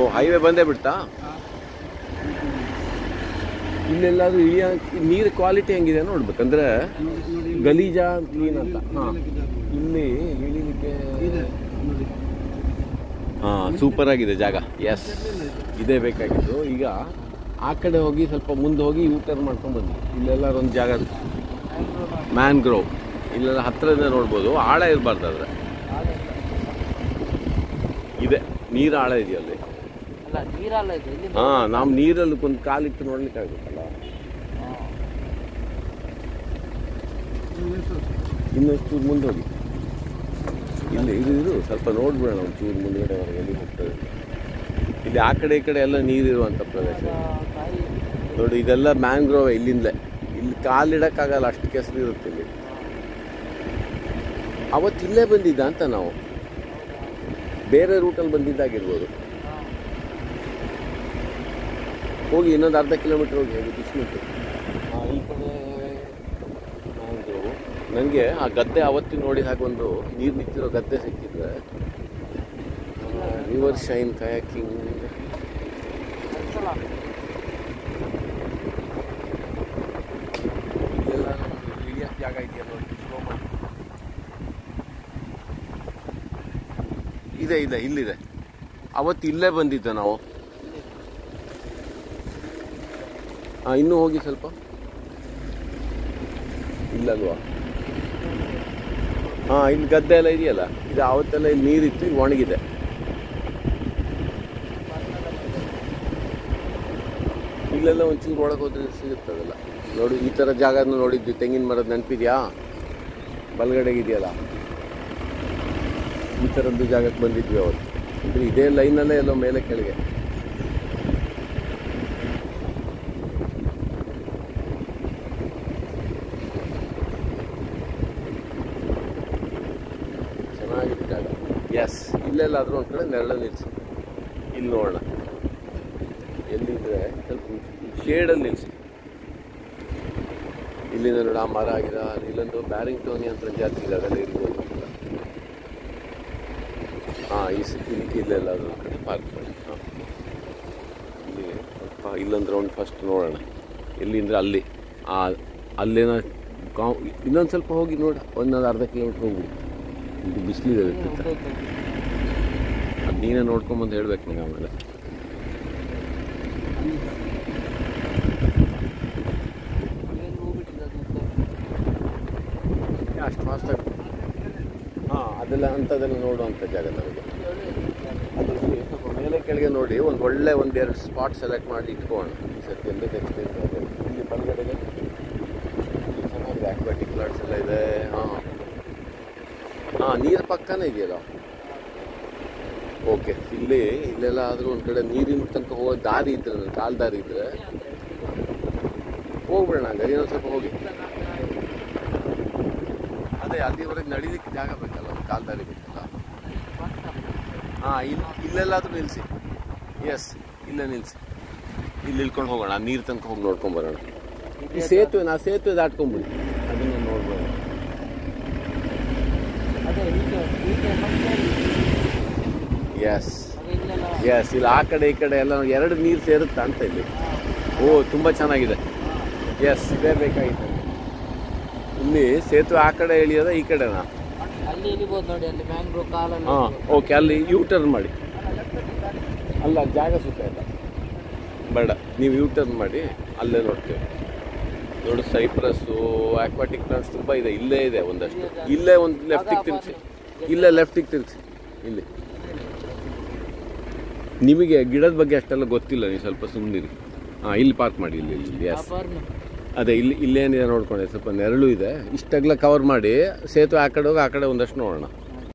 ಓ highway ಬಂದೇ ಬಿಡ್ತಾ ಇಲ್ಲೆಲ್ಲಾದ್ರೂ ಇಳಿಯ ನೀರು ಕ್ವಾಲಿಟಿ ಹೆಂಗಿದೆ ನೋಡ್ಬೇಕಂದ್ರೆ ನೋಡಿ ಗಲೀಜಾ ಕ್ಲೀನ್ ಅಂತ ಹಾಂ ಇಲ್ಲಿ ಇಳಿಲಿಕ್ಕೆ ಹಾಂ ಸೂಪರ್ ಆಗಿದೆ ಜಾಗ ಎಸ್ ಇದೇ ಬೇಕಾಗಿತ್ತು ಈಗ ಆ ಕಡೆ ಹೋಗಿ ಸ್ವಲ್ಪ ಮುಂದೆ ಹೋಗಿ ಯೂ ಟರ್ನ್ ಮಾಡ್ಕೊಂಡು ಬನ್ನಿ ಇಲ್ಲೆಲ್ಲ ಒಂದು ಜಾಗ ಮ್ಯಾನ್ಗ್ರೋವ್ ಇಲ್ಲೆಲ್ಲ ಹತ್ತಿರದಿಂದ ನೋಡ್ಬೋದು ಆಳ ಇರಬಾರ್ದು ಆದರೆ ಇದೆ ನೀರು ಆಳ ಇದೆಯಲ್ಲಿ ಅಲ್ಲ ನೀರಲ್ಲ ಇದು ಇಲ್ಲಿ ಹಾಂ ನಾವು ನೀರಲ್ಲಿ ಒಂದು ಕಾಲಿಟ್ಟು ನೋಡ್ಲಿಕ್ಕೆ ಆಗ್ಬೇಕಲ್ಲ ಇನ್ನಷ್ಟು ಮುಂದೆ ಹೋಗಿ ಇಲ್ಲಿ ಇದು ಇದು ಸ್ವಲ್ಪ ನೋಡ್ಬಿಡೋಣ ಒಂದು ಚೂರು ಮುಂದ್ಗಡೆ ಹೊರಗೆ ಎಲ್ಲಿ ಹೋಗ್ತದೆ ಇಲ್ಲಿ ಆ ಕಡೆ ಈ ಕಡೆ ಎಲ್ಲ ನೀರಿರುವಂಥ ಪ್ರದೇಶ ತಾಯಿ ನೋಡಿ ಇದೆಲ್ಲ ಮ್ಯಾಂಗ್ರೋವ್ ಇಲ್ಲಿಂದಲೇ ಇಲ್ಲಿ ಕಾಲಿಡಕ್ಕಾಗಲ್ಲ ಅಷ್ಟು ಕೆಸರು ಇರುತ್ತೆ ಇಲ್ಲಿ ಅವತ್ತು ಇಲ್ಲೇ ಬಂದಿದ್ದ ಅಂತ ನಾವು ಬೇರೆ ರೂಟಲ್ಲಿ ಬಂದಿದ್ದಾಗಿರ್ಬೋದು ಹೋಗಿ ಇನ್ನೊಂದು ಅರ್ಧ ಕಿಲೋಮೀಟರ್ ಹೋಗಿ ಹೇಗೆ ಬಿಸ್ಮಿಟ್ಟು ಈ ಕಡೆ ಮ್ಯಾಂಗ್ರೋವ್ ನನಗೆ ಆ ಗದ್ದೆ ಅವತ್ತು ನೋಡಿದ ಹಾಗೆ ಒಂದು ನೀರು ನಿಂತಿರೋ ಗದ್ದೆ ಸಿಕ್ಕಿದ್ರೆ ರಿವರ್ ಶೈನ್ ಕಯಾಕಿಂಗ್ ಇಲ್ಲೆಲ್ಲ ಇಳಿಯಕ್ಕೆ ಜಾಗ ಇದೆಯಾ ನೋಡಿ slow ಮಾಡಿ. ಇದೆ ಇದೆ ಇಲ್ಲಿದೆ ಅವತ್ತು ಇಲ್ಲೇ ಬಂದಿದ್ದೆ ನಾವು ಹಾಂ ಇನ್ನೂ ಹೋಗಿ ಸ್ವಲ್ಪ ಇಲ್ಲಲ್ವಾ ಹಾಂ ಇಲ್ಲಿ ಗದ್ದೆ ಎಲ್ಲ ಇದೆಯಲ್ಲ ಇದು ಅವತ್ತೆಲ್ಲ ಇಲ್ಲಿ ನೀರಿತ್ತು ಈಗ ಒಣಗಿದೆ ಇಲ್ಲೆಲ್ಲ ಒಂಚೂರು ಒಳಗೆ ಹೋದ್ರೆ ಸಿಗುತ್ತದಲ್ಲ ನೋಡಿ ಈ ಥರ ಜಾಗನ ನೋಡಿದ್ವಿ ತೆಂಗಿನ ಮರದ ನೆನಪಿದ್ಯಾ ಬಲಗಡೆಗೆ ಇದೆಯಲ್ಲ ಈ ಥರದ್ದು ಜಾಗಕ್ಕೆ ಬಂದಿದ್ವಿ ಅವತ್ತು ಅಂದರೆ ಇದೇ ಲೈನಲ್ಲೇ ಎಲ್ಲೋ ಮೇಲೆ ಕೆಳಗೆ ಚೆನ್ನಾಗಿದೆ ಜಾಗ ಎಸ್ ಇಲ್ಲೆಲ್ಲಾದರೂ ಒಂದು ಕಡೆ ನೆರಳು ನಿಲ್ಲಿಸಿ ಇಲ್ಲಿ ನೋಡೋಣ ಎಲ್ಲಿದ್ರೆ ಸ್ವಲ್ಪ ಶೇಡಲ್ಲಿ ನಿಲ್ಲಿಸಿ ಇಲ್ಲಿಂದ ನೋಡಿ ಆ ಮರ ಗಿಡ ಇಲ್ಲೊಂದು ಬ್ಯಾರಿಂಗ್ ಟೋನಿ ಅಂತ ಜಾತಿ ಇದೆ ಅದೆಲ್ಲ ಇರ್ಬೋದು ಹಾಂ ಈ ಸಿ- ಇಲ್ಲಿ ಇಲ್ಲೆಲ್ಲಾದರೂ ಒಂದು ಕಡೆ ಪಾರ್ಕ್ ಮಾಡಿ ಹಾಂ ಇಲ್ಲಿ ಸ್ವಲ್ಪ ಇಲ್ಲೊಂದು ರೌಂಡ್ ಫಸ್ಟ್ ನೋಡೋಣ ಎಲ್ಲಿಂದ್ರೆ ಅಲ್ಲಿ ಆ ಅಲ್ಲೇನೋ ಕಾವ್ ಇನ್ನೊಂದು ಸ್ವಲ್ಪ ಹೋಗಿ ನೋಡ ಒಂದೊಂದು ಅರ್ಧ ಕಿಲೋಮೀಟ್ರ್ ಹೋಗ್ಬಿಡಿ ಇದು ಬಿಸಿಲಿದೆ ವಿಪರೀತ ಅದು ನೀನೇ ನೋಡ್ಕೊಂಬಂದು ಹೇಳ್ಬೇಕು ನಂಗೆ ಆಮೇಲೆ ಏನು ಹೋಗ್ಬಿಟ್ಟಿದೆ ಅದು ಅಷ್ಟು ಫಾಸ್ಟಾಗಿ ಹಾಂ ಅದೆಲ್ಲ ಅಂಥದ್ದೆಲ್ಲ ನೋಡುವಂಥ ಜಾಗ ನಮಗೆ ಅದರಲ್ಲಿ ಸ್ವಲ್ಪ ಮೇಲೆ ಕೆಳಗೆ ನೋಡಿ ಒಂದು ಒಳ್ಳೆ ಒಂದು ಎರಡು ಸ್ಪಾಟ್ ಸೆಲೆಕ್ಟ್ ಮಾಡಿ ಇಟ್ಕೋಣ ಈ ಸರ್ತಿ ಎಲ್ಲಿ ಎಕ್ಸ್ಪೀರಿಯನ್ಸ್ ಆಗಿದೆ ಇಲ್ಲಿ ಬಲಗಡೆಗೆ ಇಲ್ಲಿ ಚೆನ್ನಾಗಿದೆ ಆಕ್ವಾಟಿಕ್ ಪ್ಲಾಟ್ಸ್ ಎಲ್ಲ ಇದೆ ಹಾಂ ಹಾಂ ನೀರು ಪಕ್ಕನೇ ಇದೆಯಲ್ಲ ಓಕೆ ಇಲ್ಲಿ ಇಲ್ಲೆಲ್ಲ ಆದರೂ ಒಂದು ಕಡೆ ನೀರಿನ ತನಕ ಹೋಗೋ ದಾರಿ ಇದ್ರೆ ಕಾಲು ದಾರಿ ಇದ್ರೆ ಹೋಗ್ಬಿಡೋಣ ಹಂಗಾರೆ ಇನ್ನೊಂದು ಸ್ವಲ್ಪ ಹೋಗಿ ಅದೇ ಅಲ್ಲಿವರೆಗೆ ನಡೀಲಿಕ್ಕೆ ಜಾಗ ಬೇಕಲ್ಲ ಒಂದು ಕಾಲ್ ದಾರಿ ಬೇಕಲ್ಲ ಹಾಂ ಇಲ್ಲಿ ಇಲ್ಲೆಲ್ಲಾದ್ರೂ ನಿಲ್ಲಿಸಿ ಎಸ್ ಇಲ್ಲೇ ನಿಲ್ಲಿಸಿ ಇಲ್ಲಿ ಇಳ್ಕೊಂಡು ಹೋಗೋಣ ನೀರು ತನಕ ಹೋಗಿ ನೋಡ್ಕೊಂಡು ಬರೋಣ ಈ ಸೇತುವೆ ನಾ ಸೇತುವೆ ದಾಟ್ಕೊಂಡ್ಬಿಡಿ ಅದನ್ನು ನೋಡ್ಬೋದು ಅದೇ ಹೀಗೆ ಹೀಗೆ ಮತ್ತೆ ಎಸ್ ಅದು ಇಲ್ಲೆಲ್ಲ ಎಸ್ ಇಲ್ಲಿ ಆ ಕಡೆ ಈ ಕಡೆ ಎಲ್ಲ ಎರಡು ನೀರು ಸೇರುತ್ತಾ ಅಂತ ಇಲ್ಲಿ ಓ ತುಂಬ ಚೆನ್ನಾಗಿದೆ ಎಸ್ ಇದೇ ಬೇಕಾಗಿತ್ತು ಇಲ್ಲಿ ಸೇತುವೆ ಆ ಕಡೆ ಇಳಿಯೋದ ಈ ಕಡೆನಾ ಅಲ್ಲಿ ಇಳಿಬೋದು ನೋಡಿ ಅಲ್ಲಿ ಮ್ಯಾಂಗ್ರೋ ಕಾಲಲ್ಲಿ ಹಾಂ ಓಕೆ ಅಲ್ಲಿ ಯೂ ಟರ್ನ್ ಮಾಡಿ ಅಲ್ಲ ಜಾಗ ಸುತ್ತ ಇಲ್ಲ ಬೇಡ ನೀವು ಯೂ ಟರ್ನ್ ಮಾಡಿ ಅಲ್ಲೇ ನೋಡ್ತೀವಿ ನೋಡು ಸೈಪ್ರಸ್ಸು ಆಕ್ವಾಟಿಕ್ ಪ್ಲಾಂಟ್ಸ್ ತುಂಬ ಇದೆ ಇಲ್ಲೇ ಇದೆ ಒಂದಷ್ಟು ಇಲ್ಲೇ ಒಂದು ಲೆಫ್ಟಿಗೆ ತಿರುಗಿಸಿ ಇಲ್ಲೇ ಲೆಫ್ಟಿಗೆ ತಿರುಗಿಸಿ ಇಲ್ಲಿ ನಿಮಗೆ ಗಿಡದ ಬಗ್ಗೆ ಅಷ್ಟೆಲ್ಲ ಗೊತ್ತಿಲ್ಲ ನೀವು ಸ್ವಲ್ಪ ಸುಮ್ಮನಿರಿ ಹಾಂ ಇಲ್ಲಿ ಪಾರ್ಕ್ ಮಾಡಿ ಇಲ್ಲಿ ಇಲ್ಲಿ ಎಸ್ ವ್ಯಾಪಾರನ ಅದೇ ಇಲ್ಲಿ ಇಲ್ಲೇನಿದೆ ನೋಡ್ಕೊಳ್ಳಿ ಸ್ವಲ್ಪ ನೆರಳು ಇದೆ ಇಷ್ಟೆಲ್ಲ ಕವರ್ ಮಾಡಿ ಸೇತುವೆ ಆ ಕಡೆ ಹೋಗಿ ಆ ಕಡೆ ಒಂದಷ್ಟು ನೋಡೋಣ